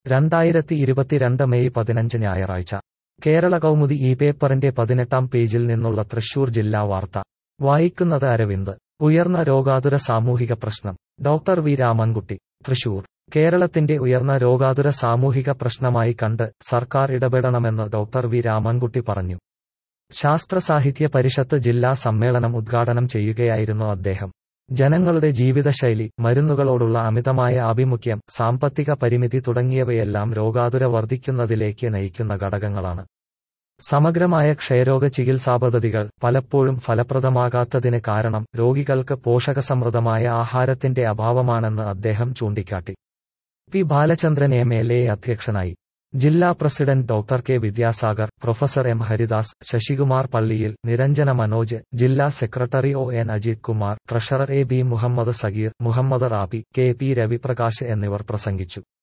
രണ്ടായിരത്തി ഇരുപത്തിരണ്ട് മെയ് പതിനഞ്ച് ഞായറാഴ്ച കേരള കൗമുദി ഈ പേപ്പറിന്റെ പതിനെട്ടാം പേജിൽ നിന്നുള്ള തൃശൂർ ജില്ലാ വാർത്ത വായിക്കുന്നത് അരവിന്ദ് ഉയർന്ന രോഗാതുര സാമൂഹിക പ്രശ്നം ഡോക്ടർ വി രാമൻകുട്ടി തൃശൂർ കേരളത്തിന്റെ ഉയർന്ന രോഗാതുര സാമൂഹിക പ്രശ്നമായി കണ്ട് സർക്കാർ ഇടപെടണമെന്ന് ഡോക്ടർ വി രാമൻകുട്ടി പറഞ്ഞു ശാസ്ത്ര സാഹിത്യ പരിഷത്ത് ജില്ലാ സമ്മേളനം ഉദ്ഘാടനം ചെയ്യുകയായിരുന്നു അദ്ദേഹം ജനങ്ങളുടെ ജീവിതശൈലി മരുന്നുകളോടുള്ള അമിതമായ ആഭിമുഖ്യം സാമ്പത്തിക പരിമിതി തുടങ്ങിയവയെല്ലാം രോഗാതുര വർദ്ധിക്കുന്നതിലേക്ക് നയിക്കുന്ന ഘടകങ്ങളാണ് സമഗ്രമായ ക്ഷയരോഗ ചികിത്സാ പദ്ധതികൾ പലപ്പോഴും ഫലപ്രദമാകാത്തതിന് കാരണം രോഗികൾക്ക് പോഷകസമൃദ്ധമായ ആഹാരത്തിന്റെ അഭാവമാണെന്ന് അദ്ദേഹം ചൂണ്ടിക്കാട്ടി P Balachandran M L A അധ്യക്ഷനായി ജില്ലാ president doctor K Vidyasagar professor M Haridas Sasikumar പള്ളിയിൽ നിരഞ്ജന മനോജ് ജില്ലാ secretary O N Ajith Kumar treasurer A B Muhammad Sageer Muhammad Rabi K P Raviprakash എന്നിവർ പ്രസംഗിച്ചു